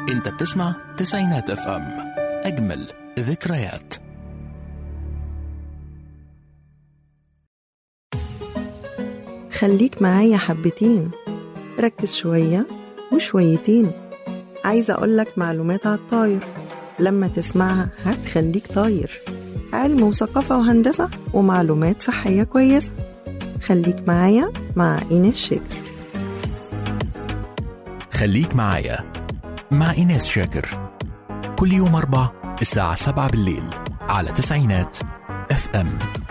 انت بتسمع تسعينات اف ام اجمل ذكريات خليك معايا حبتين ركز شوية وشويتين عايزة أقولك معلومات على الطاير لما تسمعها هتخليك طاير علم وثقافة وهندسة ومعلومات صحية كويسة خليك معايا مع إيناس شاكر خليك معايا مع ايناس شاكر كل يوم اربع الساعة سبعة بالليل على تسعينات اف ام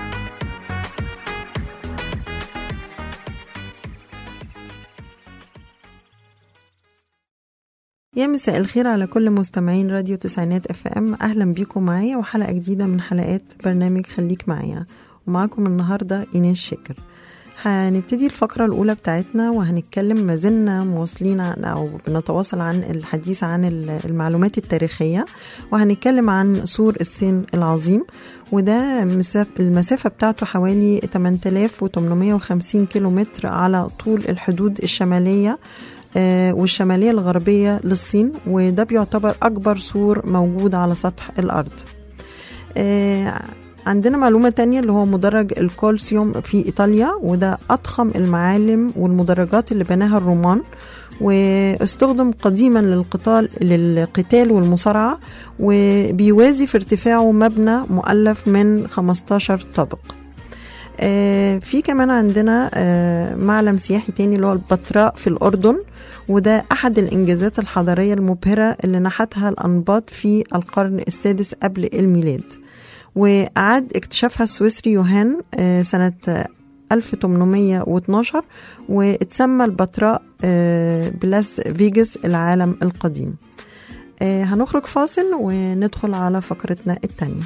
يا مساء الخير على كل مستمعين راديو تسعينات اف ام اهلا بيكم معايا وحلقه جديده من حلقات برنامج خليك معايا ومعاكم النهارده ايناس شاكر هنبتدي الفقرة الأولى بتاعتنا وهنتكلم ما زلنا مواصلين عن أو بنتواصل عن الحديث عن المعلومات التاريخية وهنتكلم عن سور الصين العظيم وده مساف المسافة بتاعته حوالي 8850 كيلومتر على طول الحدود الشمالية آه، والشمالية الغربية للصين وده بيعتبر أكبر سور موجود على سطح الأرض آه، عندنا معلومة تانية اللي هو مدرج الكولسيوم في إيطاليا وده أضخم المعالم والمدرجات اللي بناها الرومان واستخدم قديما للقتال للقتال والمصارعة وبيوازي في ارتفاعه مبنى مؤلف من 15 طابق آه، في كمان عندنا آه، معلم سياحي تاني اللي هو البتراء في الأردن وده أحد الإنجازات الحضارية المبهرة اللي نحتها الأنباط في القرن السادس قبل الميلاد وأعاد اكتشافها السويسري يوهان آه، سنة آه، 1812 واتسمى البتراء آه، بلاس فيجاس العالم القديم آه، هنخرج فاصل وندخل على فقرتنا التانية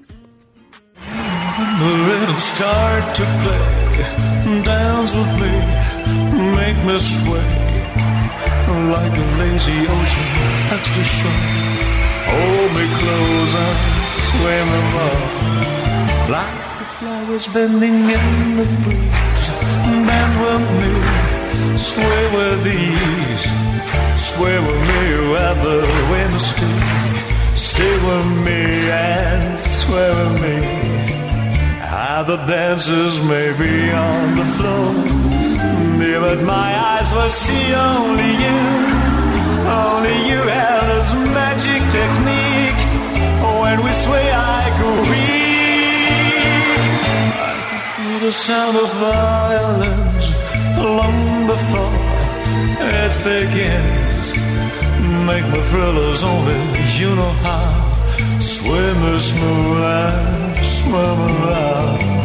The rhythm start to play. Dance with me, make me sway like a lazy ocean that's the shore. Hold me close and swim along like the flowers bending in the breeze. Bend with me, sway with ease, sway with me where the wind stays. Stay with me and sway with me. How the dancers may be on the floor, yeah, but my eyes will see only you. Only you have this magic technique. When we sway, I go weak. I can hear the sound of violins long before it begins. Make my thrillers only you know how. Swim as smooth and swim around.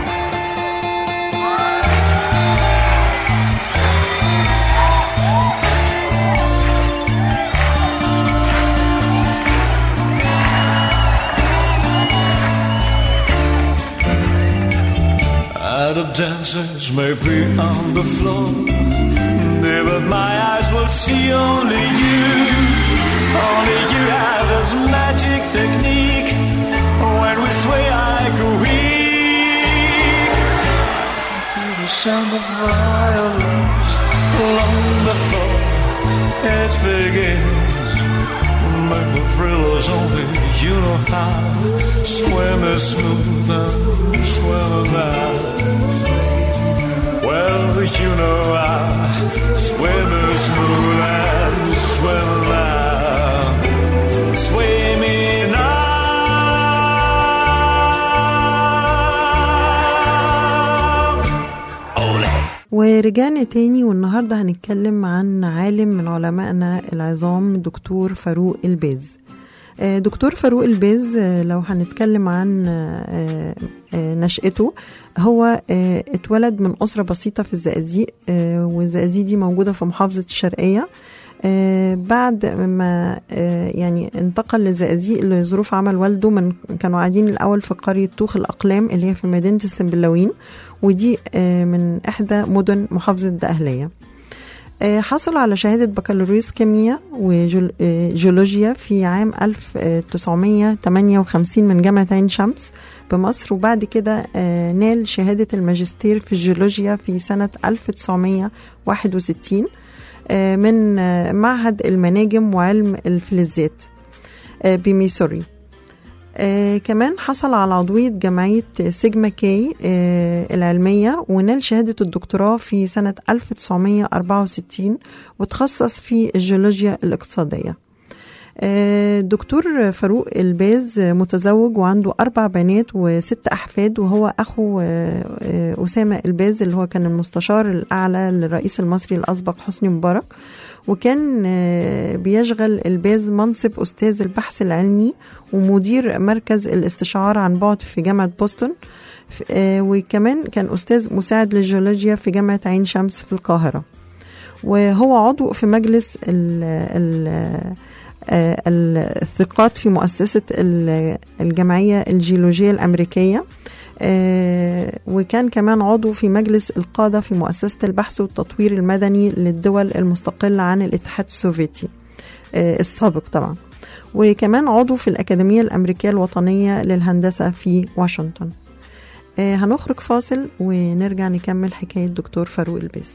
Other dancers may be on the floor, yeah, but my eyes will see only you. Only you have this magic technique. When we sway, I go weak. Hear the sound of violins long before it begins. Make the thrillers only you know how. Swim as smooth and swim around. Well, you know how. Swim as smooth and swim around. Sway me now. Ole. ورجعنا تاني والنهاردة هنتكلم عن عالم من علمائنا العظام دكتور فاروق الباز آه، دكتور فاروق الباز آه، لو هنتكلم عن آه، آه، نشأته هو آه، اتولد من أسرة بسيطة في الزقازيق آه، والزقازيق دي موجودة في محافظة الشرقية آه، بعد ما آه، يعني انتقل للزقازيق لظروف عمل والده من كانوا قاعدين الأول في قرية طوخ الأقلام اللي هي في مدينة السنبلاوين ودي آه، من إحدى مدن محافظة الدقهلية آه، حصل على شهادة بكالوريوس كيمياء وجيولوجيا في عام 1958 من جامعة عين شمس بمصر وبعد كده آه، نال شهادة الماجستير في الجيولوجيا في سنة 1961 آه، من آه، معهد المناجم وعلم الفلزات آه، بميسوري آه كمان حصل على عضوية جمعية سيجما كي آه العلمية ونال شهادة الدكتوراه في سنة 1964 وتخصص في الجيولوجيا الاقتصادية آه، دكتور فاروق الباز متزوج وعنده أربع بنات وست أحفاد وهو أخو آه، آه، أسامة الباز اللي هو كان المستشار الأعلى للرئيس المصري الأسبق حسني مبارك وكان آه، بيشغل الباز منصب أستاذ البحث العلمي ومدير مركز الاستشعار عن بعد في جامعة بوسطن ف- آه، وكمان كان أستاذ مساعد للجيولوجيا في جامعة عين شمس في القاهرة وهو عضو في مجلس ال ال آه، الثقات في مؤسسة ال- الجمعية الجيولوجية الأمريكية آه، وكان كمان عضو في مجلس القادة في مؤسسة البحث والتطوير المدني للدول المستقلة عن الاتحاد السوفيتي آه، السابق طبعا وكمان عضو في الأكاديمية الأمريكية الوطنية للهندسة في واشنطن آه، هنخرج فاصل ونرجع نكمل حكاية دكتور فاروق الباس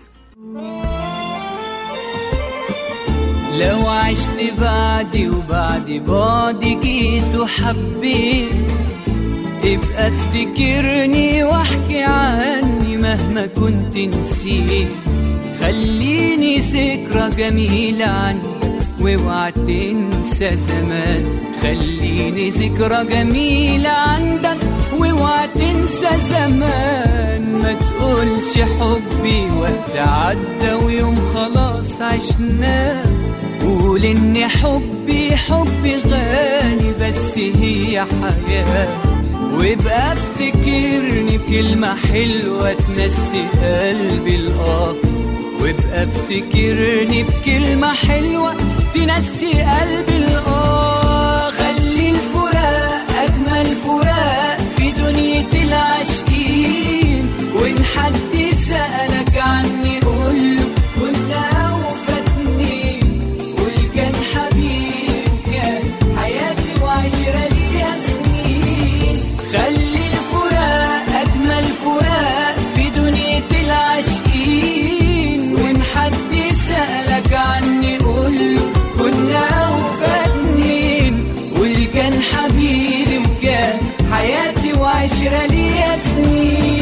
لو عشت بعدي وبعد بعدي جيت وحبيت ابقى افتكرني واحكي عني مهما كنت نسيت خليني ذكرى جميلة عنك واوعى تنسى زمان خليني ذكرى جميلة عندك واوعى تنسى زمان ما تقولش حبي وقت عدى ويوم خلاص عشناه قول ان حبي حبي غالي بس هي حياة وابقى افتكرني بكلمة حلوة تنسي قلبي الآه وابقى افتكرني بكلمة حلوة تنسي قلبي الآه خلي الفراق أجمل فراق في دنيا العاشقين وإن حد سألك عني قوله كنا أوفى قول كان حبيبي وكان حياتي وعشرة ليها سنين خلي الفراق أجمل فراق في دنيا العاشقين وإن حد سألك عني قوله كنا أوفى اتنين قول كان حبيبي وكان حياتي وعشرة ليها سنين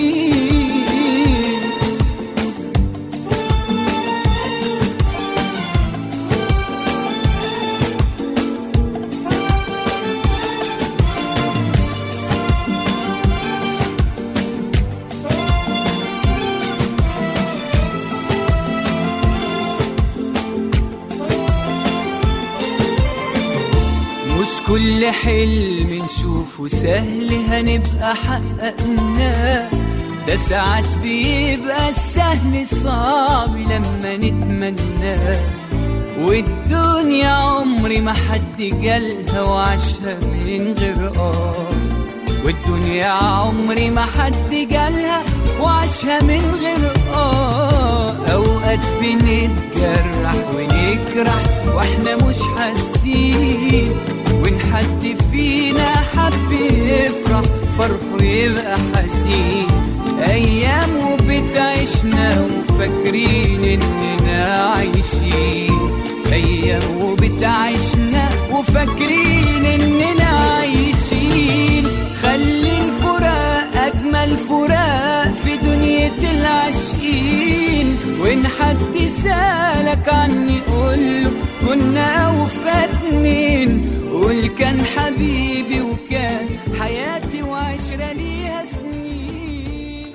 مش كل حلم نشوفه سهل هنبقى حققناه ده ساعات بيبقى السهل صعب لما نتمناه والدنيا عمري ما حد جالها وعاشها من غير اه والدنيا عمري ما حد جالها وعاشها من غير اه اوقات بنتجرح ونجرح واحنا مش حاسين وان حد فينا حب يفرح فرحه يبقى حزين ايام وبتعيشنا وفاكرين اننا عايشين ايام وبتعيشنا وفاكرين اننا عايشين خلي الفراق اجمل فراق في دنيا العاشقين وان حد سالك عني قوله كنا اوفى اتنين قول كان حبيبي وكان حياتي وعشرة ليها سنين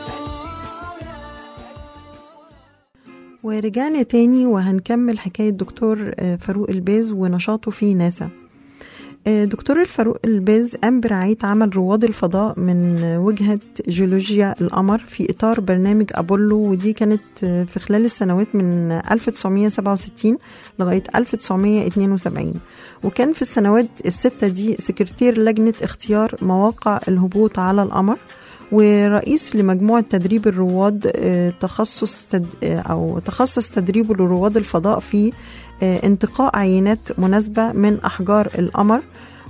ورجعنا تاني وهنكمل حكاية دكتور آه، فاروق الباز ونشاطه في ناسا آه، دكتور الفاروق الباز قام برعاية عمل رواد الفضاء من آه، وجهة جيولوجيا القمر في إطار برنامج أبولو ودي كانت آه، في خلال السنوات من 1967 لغاية 1972 وكان في السنوات الستة دي سكرتير لجنة اختيار مواقع الهبوط على القمر ورئيس لمجموعة تدريب الرواد آه، تخصص تد... آه، أو تخصص تدريبه لرواد الفضاء في آه، انتقاء عينات مناسبة من أحجار القمر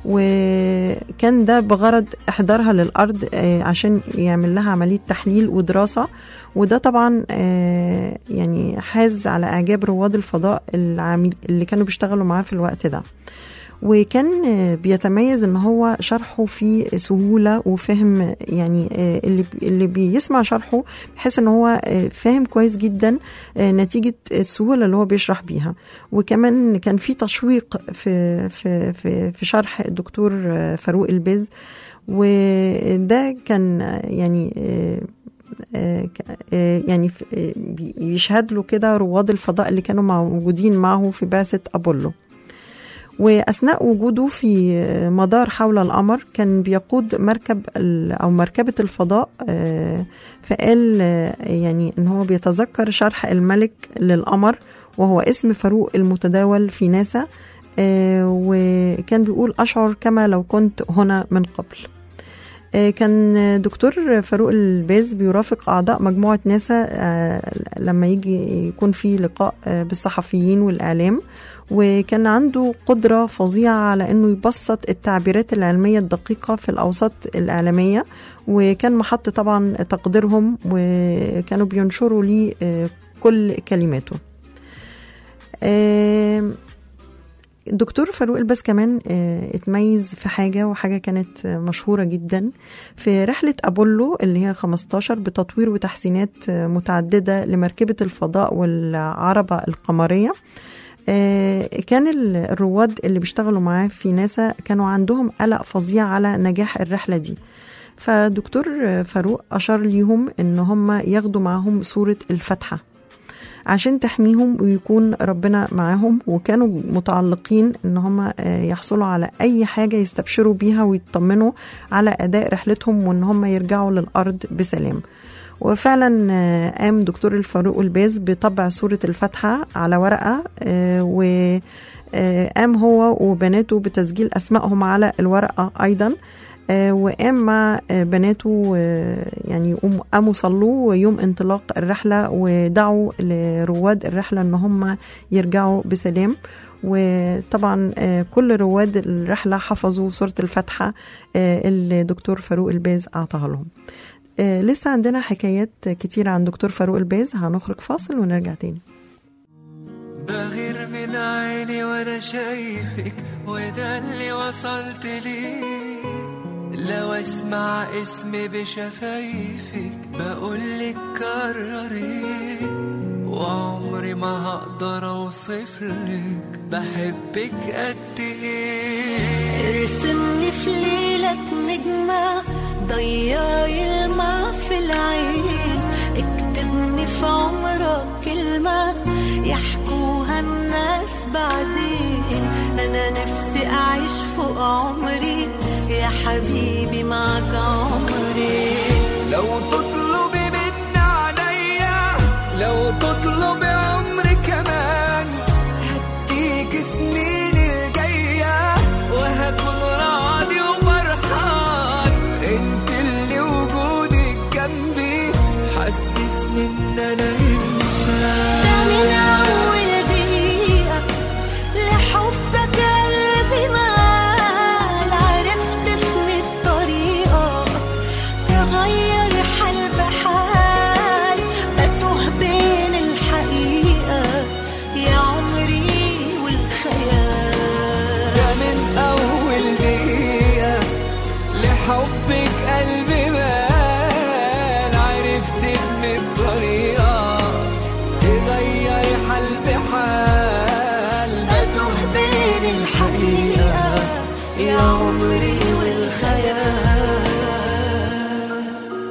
وكان ده بغرض إحضارها للأرض آه، عشان يعمل لها عملية تحليل ودراسة وده طبعا آه، يعني حاز على إعجاب رواد الفضاء العامل اللي كانوا بيشتغلوا معاه في الوقت ده وكان آه، بيتميز ان هو شرحه فيه سهوله وفهم يعني آه، اللي اللي بيسمع شرحه بيحس ان هو آه، فاهم كويس جدا آه، نتيجه السهوله اللي هو بيشرح بيها وكمان كان في تشويق في في في, في شرح الدكتور آه، فاروق البز وده كان آه، يعني آه، آه، ك- آه، يعني ف- آه، بي- بيشهد له كده رواد الفضاء اللي كانوا موجودين معه في بعثة أبولو وأثناء وجوده في مدار حول القمر كان بيقود مركب ال- أو مركبة الفضاء آه، فقال آه، يعني إن هو بيتذكر شرح الملك للقمر وهو اسم فاروق المتداول في ناسا آه، وكان بيقول أشعر كما لو كنت هنا من قبل آه، كان دكتور فاروق الباز بيرافق أعضاء مجموعة ناسا آه، لما يجي يكون في لقاء آه، بالصحفيين والإعلام وكان عنده قدرة فظيعة على أنه يبسط التعبيرات العلمية الدقيقة في الأوساط الإعلامية وكان محط طبعا تقديرهم وكانوا بينشروا ليه آه، كل كلماته آم، الدكتور فاروق الباز كمان آه، اتميز في حاجة وحاجة كانت آه، مشهورة جدا في رحلة أبولو اللي هي 15 بتطوير وتحسينات آه، متعددة لمركبة الفضاء والعربة القمرية آه، كان ال- الرواد اللي بيشتغلوا معاه في ناسا كانوا عندهم قلق فظيع على نجاح الرحلة دي فدكتور آه، فاروق أشار ليهم إن هم ياخدوا معاهم صورة الفاتحة عشان تحميهم ويكون ربنا معاهم وكانوا متعلقين ان هم آه، يحصلوا على اي حاجه يستبشروا بيها ويطمنوا على اداء رحلتهم وان هم يرجعوا للارض بسلام وفعلا آه، قام دكتور الفاروق الباز بطبع صورة الفاتحة على ورقة آه، و آه، قام هو وبناته بتسجيل أسمائهم على الورقة أيضا آه، وقام مع آه، بناته آه، يعني يقوم- قاموا صلوا يوم انطلاق الرحلة ودعوا لرواد الرحلة ان هم يرجعوا بسلام وطبعا آه، كل رواد الرحلة حفظوا سورة الفاتحة آه، اللي دكتور فاروق الباز أعطاها لهم آه، لسه عندنا حكايات كتير عن دكتور فاروق الباز هنخرج فاصل ونرجع تاني بغير من عيني وانا شايفك وده اللي وصلت ليه لو اسمع اسمي بشفايفك بقولك كرري وعمري ما هقدر اوصفلك بحبك قد ايه ارسمني في ليلك نجمة ضيعي الماء في العين اكتبني في عمرك كلمة يحكوها الناس بعدين أنا نفسي أعيش فوق عمري يا حبيبي معك عمري لو تطلبي من عينيا لو تطلبي عمري كمان هديك سنين الجاية وهكون راضي وفرحان انت اللي وجودك جنبي حسسني ان انا انسان ده من أول دقيقة لحبك قلبي مال عرفت في الطريقة تغير حال بحال بتوه بين الحقيقة يا عمري والخيال ده من أول دقيقة لحبك قلبي مال عرفت من الطريقة تغير حال بحال بتوه بين الحقيقة يا عمري والخيال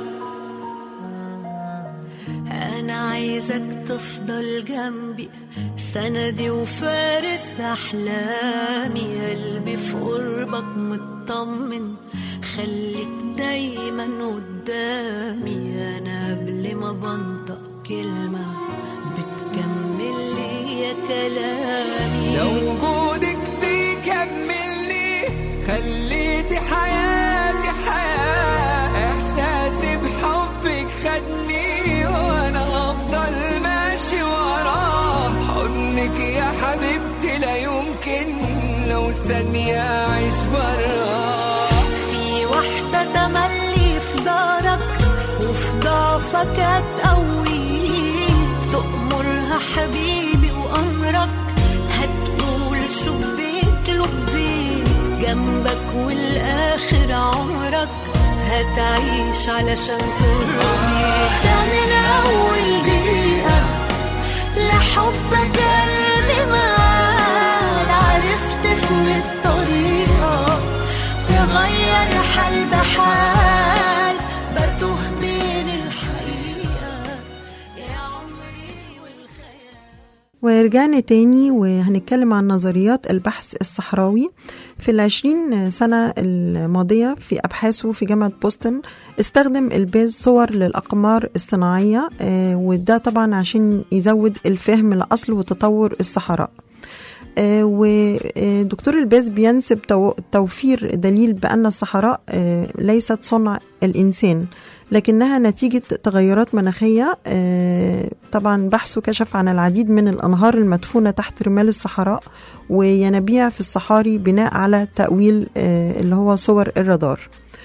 أنا عايزك تفضل جنبي سندي وفارس أحلامي قلبي في قربك مطمن خليك دايما قدامي أنا قبل ما بنطق كلمة بتكمل لي يا كلامي لو وجودك بيكملني خليتي حياتي حياة إحساسي بحبك خدني وأنا أفضل ماشي وراه حضنك يا حبيبتي لا يمكن ولو ثانية أعيش برا في واحدة تملي في دارك وفي ضعفك هتقويك تأمرها حبيبي وأمرك هتقول شبيك لبيك جنبك والآخر عمرك هتعيش علشان ترضيك ده من أول دقيقة لحبك قلبي مال عرفت في الطريقة تغير حال بحال بتوه بين الحقيقة يا عمري والخيال ورجعنا تاني وهنتكلم عن نظريات البحث الصحراوي في العشرين سنة الماضية في أبحاثه في جامعة بوسطن استخدم الباز صور للأقمار الصناعية آه، وده طبعا عشان يزود الفهم لأصل وتطور الصحراء آه، ودكتور الباز بينسب تو- توفير دليل بأن الصحراء آه، ليست صنع الإنسان لكنها نتيجة تغيرات مناخية آه، طبعا بحثه كشف عن العديد من الأنهار المدفونة تحت رمال الصحراء وينابيع في الصحاري بناء على تأويل آه، اللي هو صور الرادار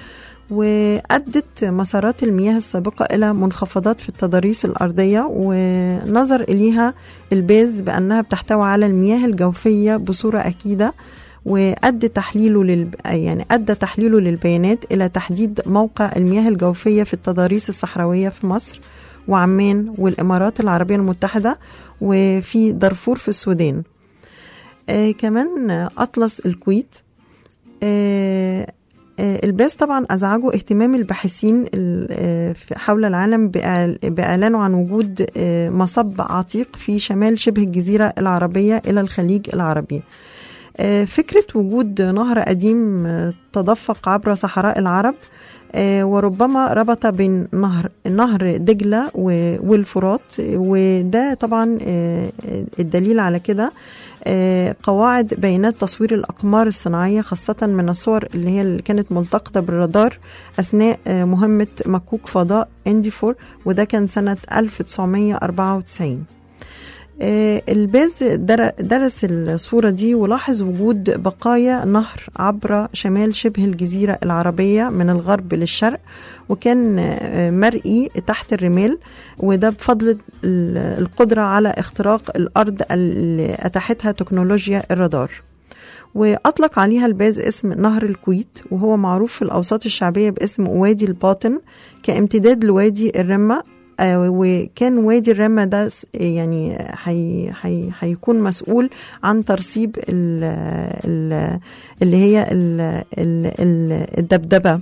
وأدت مسارات المياه السابقة إلى منخفضات في التضاريس الأرضية ونظر إليها الباز بأنها بتحتوي على المياه الجوفية بصورة أكيدة وأدى تحليله لل... يعني أدى تحليله للبيانات إلى تحديد موقع المياه الجوفية في التضاريس الصحراوية في مصر وعمان والإمارات العربية المتحدة وفي دارفور في السودان آه كمان آه، أطلس الكويت آه آه، الباس طبعا أزعجه اهتمام الباحثين ال- آه، في- حول العالم بإعل- بإعلانه عن وجود آه، مصب عتيق في شمال شبه الجزيرة العربية إلى الخليج العربي آه، فكرة وجود نهر قديم آه، تدفق عبر صحراء العرب آه، وربما ربط بين نهر نهر دجلة و- والفرات وده طبعا آه، الدليل على كده آه، قواعد بيانات تصوير الأقمار الصناعية خاصة من الصور اللي هي اللي كانت ملتقطة بالرادار أثناء آه، مهمة مكوك فضاء انديفور وده كان سنة 1994 آه، الباز در- درس الصورة دي ولاحظ وجود بقايا نهر عبر شمال شبه الجزيرة العربية من الغرب للشرق وكان آه، مرئي تحت الرمال وده بفضل ال- القدرة على اختراق الأرض اللي أتاحتها تكنولوجيا الرادار وأطلق عليها الباز اسم نهر الكويت وهو معروف في الأوساط الشعبية باسم وادي الباطن كامتداد لوادي الرمة آه، وكان وادي الرمة ده س- يعني حي حي هيكون مسؤول عن ترسيب ال ال اللي هي ال ال ال الدبدبة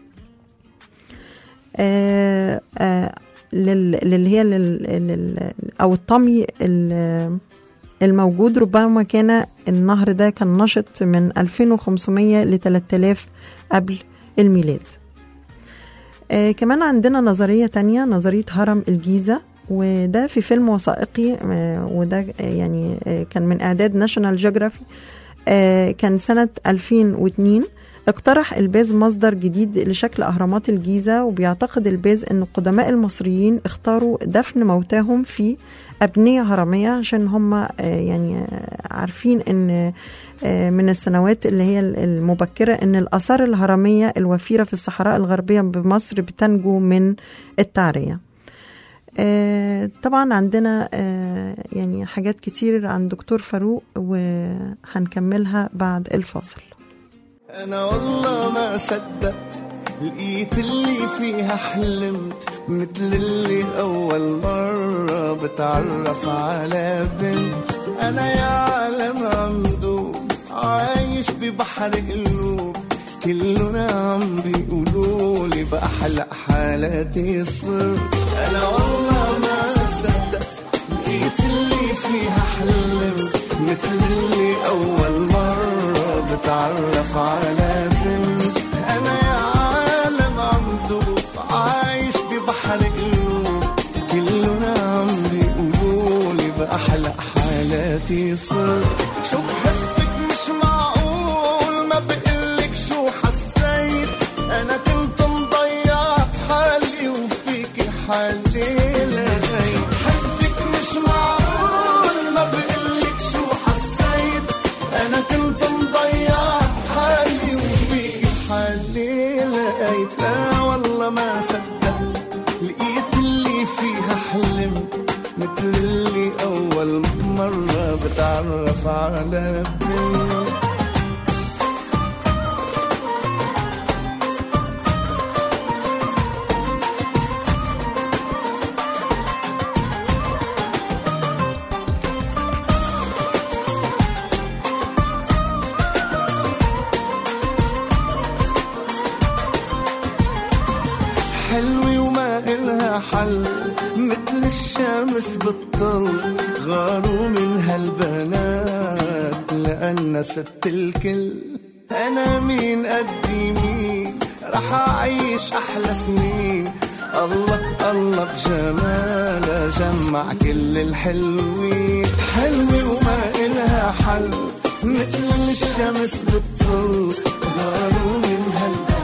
آه، آه، لل- للي هي لل لل أو الطمي ال- الموجود ربما كان النهر ده كان نشط من 2500 ل 3000 قبل الميلاد آه كمان عندنا نظرية تانية نظرية هرم الجيزة وده في فيلم وثائقي آه وده آه يعني آه كان من إعداد ناشونال جيوغرافي آه كان سنة 2002 اقترح الباز مصدر جديد لشكل أهرامات الجيزة وبيعتقد الباز أن القدماء المصريين اختاروا دفن موتاهم في أبنية هرمية عشان هم آه، يعني آه، عارفين أن آه، من السنوات اللي هي المبكرة أن الآثار الهرمية الوفيرة في الصحراء الغربية بمصر بتنجو من التعرية آه، طبعا عندنا آه، يعني حاجات كتير عن دكتور فاروق وهنكملها بعد الفاصل انا والله ما صدقت لقيت اللي فيها حلمت مثل اللي اول مرة بتعرف على بنت انا يا عالم عمدوب عايش ببحر قلوب كلنا عم بيقولوا لي بأحلى حالاتي صرت انا والله ما صدقت لقيت اللي فيها حلمت مثل اللي اول مرة بتعرف على بنت انا يا عالم عم دوب عايش ببحر قلوب كلنا عم بيقولوا لي باحلى حالاتي صرت شو بحبك مش معقول ما بقلك شو حسيت انا كنت مضيع حالي وفيك حالي لغيت حبك مش معقول ما بقلك شو حسيت انا كنت مضيع أول مرة بتعرف على بنت حلوة وما إلها حل مثل الشمس بالطل غاروا من هالبنات لأن ست الكل أنا مين قدي مين رح أعيش أحلى سنين الله الله بجمالها جمع كل الحلوين حلوة وما إلها حل مثل الشمس بالطل غاروا من هالبنات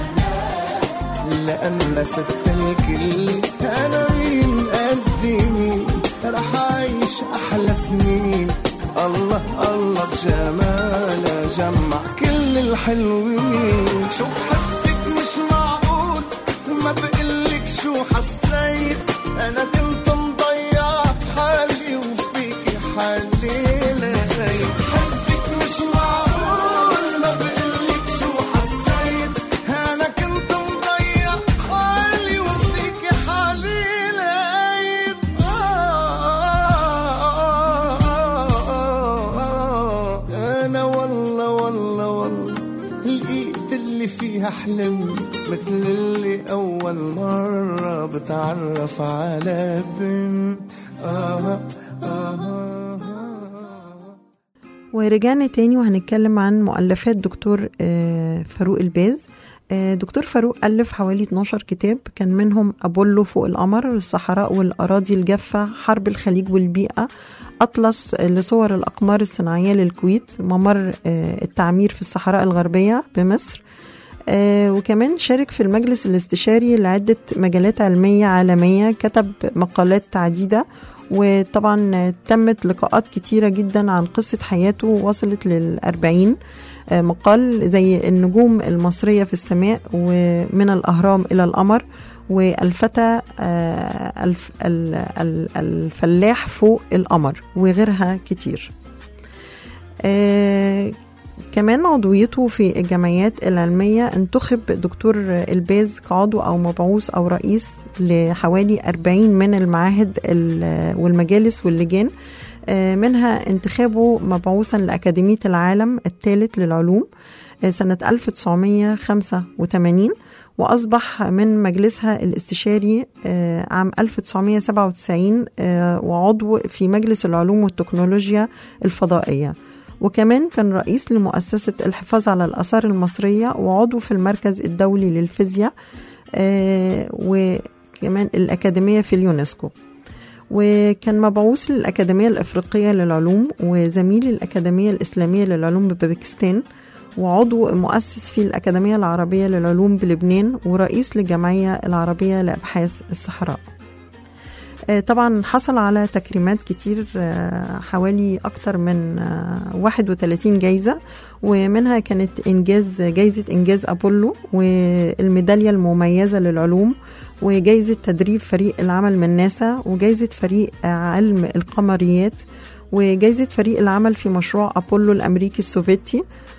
لأن ست الكل أنا مين قدي مين رح أعيش أحلى سنين الله الله بجمالها جمع كل الحلوين شو بحبك مش معقول ما بقلك شو حسيت أنا كنت مضيع حالي وفيكي حالي لقيت حبك مش معقول ما بقلك شو حسيت أنا كنت مضيع حالي وفيكي حالي لقيت آه أنا والله والله والله لقيت اللي فيها حلم مثل اللي أول مرة بتعرف على بنت آه آه آه ورجعنا تاني وهنتكلم عن مؤلفات دكتور آه، فاروق الباز آه، دكتور فاروق ألف حوالي 12 كتاب كان منهم أبولو فوق القمر الصحراء والأراضي الجافة حرب الخليج والبيئة أطلس لصور الأقمار الصناعية للكويت ممر آه، التعمير في الصحراء الغربية بمصر آه، وكمان شارك في المجلس الاستشاري لعدة مجالات علمية عالمية كتب مقالات عديدة وطبعا آه، تمت لقاءات كتيرة جدا عن قصة حياته وصلت للأربعين آه، مقال زي النجوم المصرية في السماء ومن الأهرام إلى القمر والفتى آه، الف- ال- ال- الفلاح فوق القمر وغيرها كتير آه، كمان عضويته في الجمعيات العلمية انتخب دكتور الباز كعضو أو مبعوث أو رئيس لحوالي 40 من المعاهد ال- والمجالس واللجان آه، منها انتخابه مبعوثا لأكاديمية العالم الثالث للعلوم آه، سنة 1985 وأصبح من مجلسها الاستشاري آه، عام 1997 آه، وعضو في مجلس العلوم والتكنولوجيا الفضائية وكمان كان رئيس لمؤسسة الحفاظ على الآثار المصرية وعضو في المركز الدولي للفيزياء آه، وكمان الأكاديمية في اليونسكو وكان مبعوث للأكاديمية الإفريقية للعلوم وزميل الأكاديمية الإسلامية للعلوم بباكستان وعضو مؤسس في الأكاديمية العربية للعلوم بلبنان ورئيس للجمعية العربية لأبحاث الصحراء آه، طبعا حصل على تكريمات كتير آه، حوالي أكتر من آه، 31 جايزة ومنها كانت إنجاز جايزة إنجاز أبولو والميدالية المميزة للعلوم وجايزة تدريب فريق العمل من ناسا وجايزة فريق علم القمريات وجايزة فريق العمل في مشروع أبولو الأمريكي السوفيتي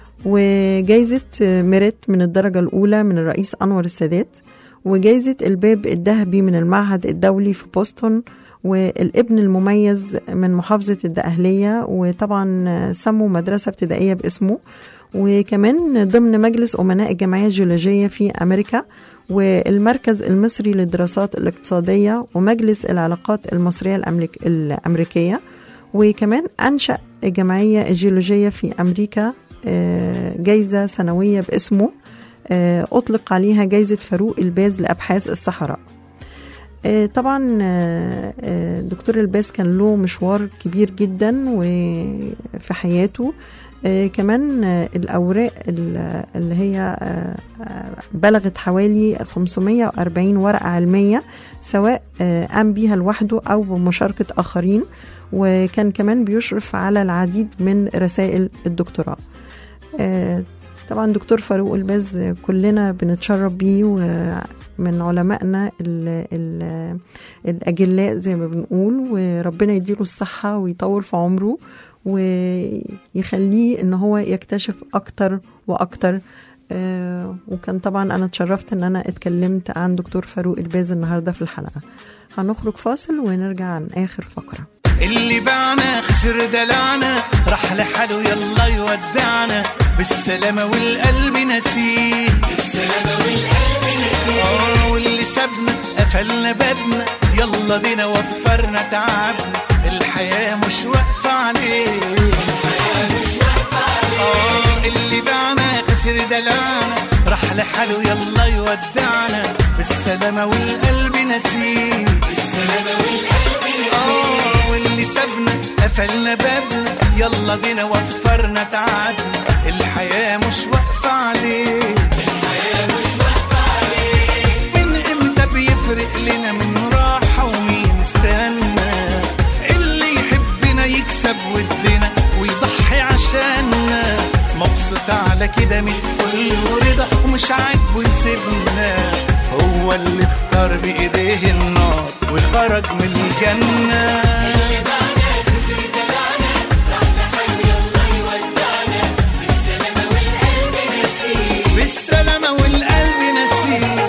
وجايزة ميريت من الدرجة الأولى من الرئيس أنور السادات وجايزة الباب الذهبي من المعهد الدولي في بوسطن والابن المميز من محافظة الدقهلية وطبعا سموا مدرسة ابتدائية باسمه وكمان ضمن مجلس أمناء الجمعية الجيولوجية في أمريكا والمركز المصري للدراسات الاقتصادية ومجلس العلاقات المصرية الأمريك الأمريكية وكمان أنشأ الجمعية الجيولوجية في أمريكا آه، جايزة سنوية باسمه آه، أطلق عليها جايزة فاروق الباز لأبحاث الصحراء آه، طبعا آه، آه، دكتور الباز كان له مشوار كبير جدا وفي حياته آه، كمان آه، الأوراق ال- اللي هي آه، آه، بلغت حوالي 540 ورقة علمية سواء آه، قام بيها لوحده أو بمشاركة آخرين وكان كمان بيشرف على العديد من رسائل الدكتوراه آه، طبعا دكتور فاروق الباز كلنا بنتشرف بيه من علمائنا ال ال الأجلاء زي ما بنقول وربنا يديله الصحة ويطول في عمره ويخليه ان هو يكتشف اكتر واكتر آه وكان طبعا انا اتشرفت ان انا اتكلمت عن دكتور فاروق الباز النهارده في الحلقه هنخرج فاصل ونرجع عن اخر فقره اللي باعنا خسر دلعنا راح لحاله يلا يودعنا بالسلامة والقلب نسيه بالسلامة والقلب نسيه واللي سابنا قفلنا بابنا يلا بينا وفرنا تعبنا الحياة مش واقفة عليه الحياة مش واقفة عليه اللي باعنا خسر دلعنا راح لحاله يلا يودعنا بالسلامة والقلب نسيه بالسلامة والقلب نسيه واللي سابنا قفلنا بابنا يلا بينا وفرنا تعبنا الحياة مش واقفة عليه الحياة مش واقفة عليه من امتى بيفرق لنا من راحة ومين استنى اللي يحبنا يكسب ودنا ويضحي عشاننا مبسوط على كده من الفل ورضا ومش عاجبه يسيبنا هو اللي اختار بايديه النار وخرج من الجنه بالسلامة والقلب نسيه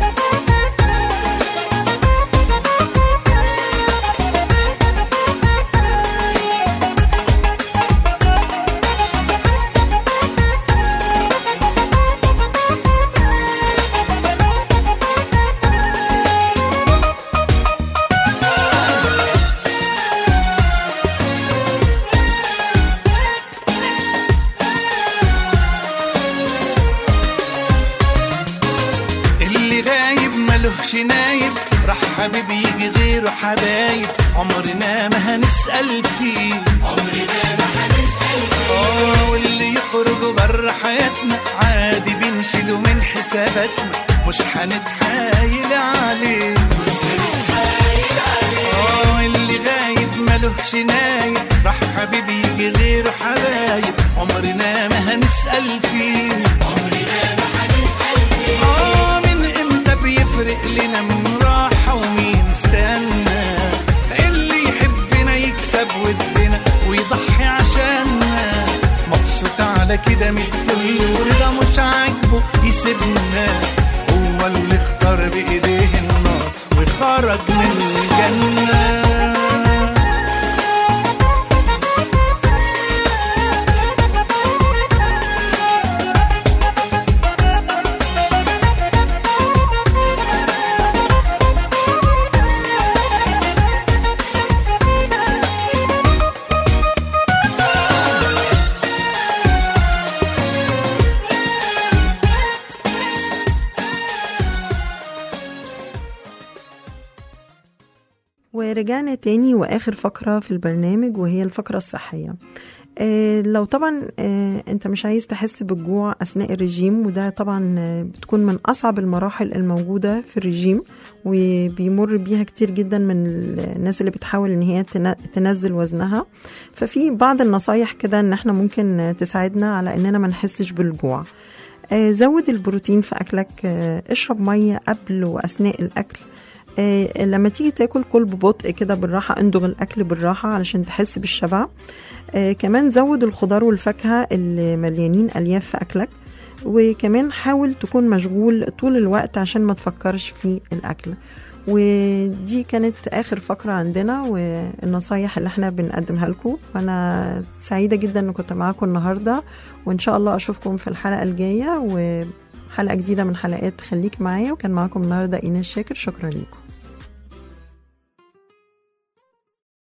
اللي غايب ملهش نايب راح حبيبي يجي غيره حبايب عمرنا ما هنسأل فيه عمرنا ما هنسأل فيه اه واللي يخرج بره حياتنا عادي بنشيله من حساباتنا مش هنتحايل عليه اه اللي غايب ملهش نايب راح حبيبي يجي غيره حبايب عمرنا ما هنسأل فيه آه من امتى بيفرق لنا من راحة ومين استنى اللي يحبنا يكسب ودنا ويضحي عشاننا مبسوط على كده من الفل ورضا مش عاجبه يسيبنا هو اللي اختار بايديه النار وخرج من الجنه ورجعنا تاني واخر فقره في البرنامج وهي الفقره الصحيه آه، لو طبعا آه، انت مش عايز تحس بالجوع اثناء الرجيم وده طبعا آه، بتكون من اصعب المراحل الموجوده في الرجيم وبيمر بيها كتير جدا من الناس اللي بتحاول ان هي تن- تنزل وزنها ففي بعض النصايح كده ان احنا ممكن آه، تساعدنا على اننا ما نحسش بالجوع آه، زود البروتين في اكلك آه، اشرب ميه قبل واثناء الاكل آه، لما تيجي تاكل كل ببطء كده بالراحه اندغ الاكل بالراحه علشان تحس بالشبع آه، كمان زود الخضار والفاكهه اللي مليانين الياف في اكلك وكمان حاول تكون مشغول طول الوقت عشان ما تفكرش في الاكل ودي كانت اخر فقره عندنا والنصايح اللي احنا بنقدمها لكم وانا سعيده جدا ان كنت معاكم النهارده وان شاء الله اشوفكم في الحلقه الجايه وحلقه جديده من حلقات خليك معايا وكان معاكم النهارده ايناس شاكر شكرا لكم